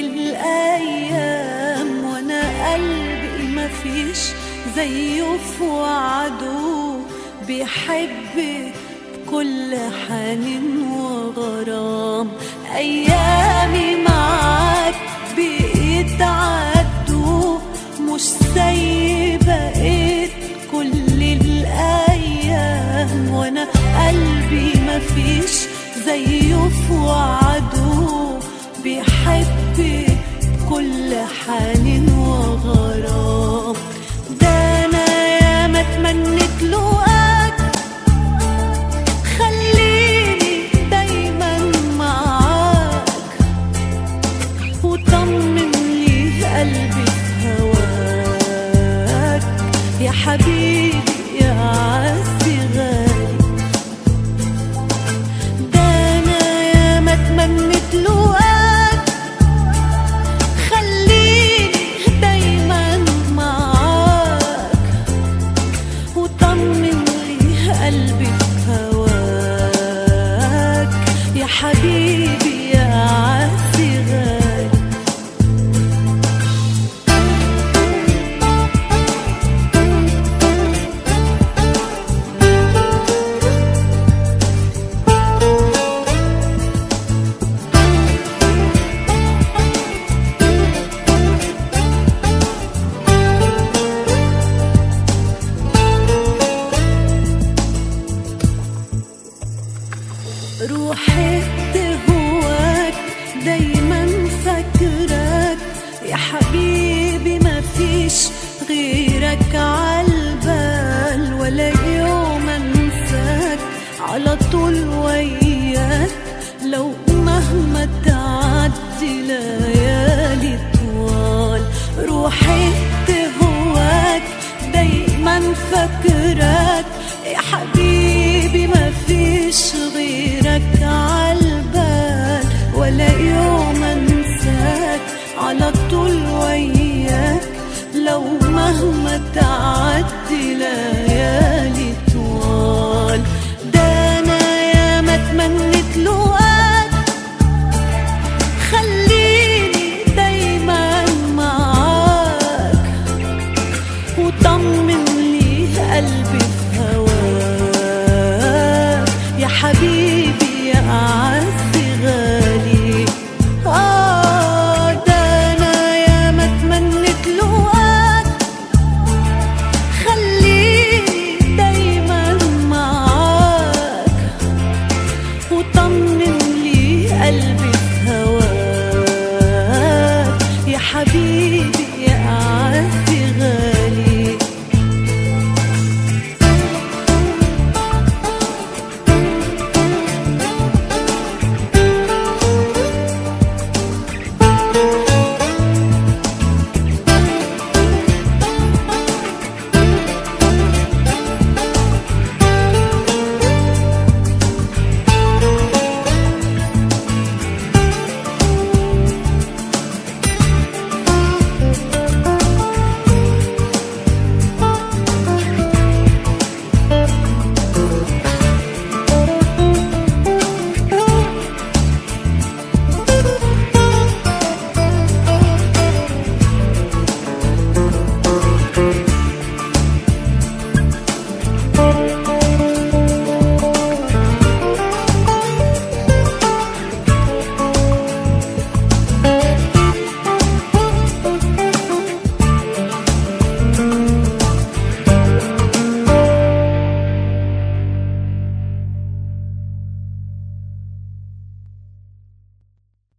الأيام وأنا قلبي مفيش زيه في وعده بيحب بكل حنين وغرام أيامي معاك بيتعدوا مش زي بقيت كل الأيام وأنا قلبي مفيش زيه في وعده بيحب بكل حنين وغرام ده أنا ياما اتمنيت لقاك خليني دايما معاك وطمن لي قلبي في هواك يا حبيبي يا عزي غالي ده انا ياما اتمنيت لقاك خليني دايما معاك وطمن لي قلبي في هواك يا حبيبي يا عزي غالي روحي تهواك دايما فاكراك يا حبيبي ما فيش غيرك عالبال ولا يوم انساك على طول وياك لو مهما تعدي ليالي طوال روحي تهواك دايما فاكراك يا حبيبي ما فيش غيرك عالبال ولا يوم انساك على طول وياك لو مهما تعدي ليالي طوال ده انا ياما اتمنيت لقاك خليني دايما معاك وطمن لي قلبي في هواك يا حبيبي يا أعز غالي آه ده أنا ياما اتمنيت لقاك خليني دايما معاك وطمن لي قلبي في هواك يا حبيبي يا أعز غالي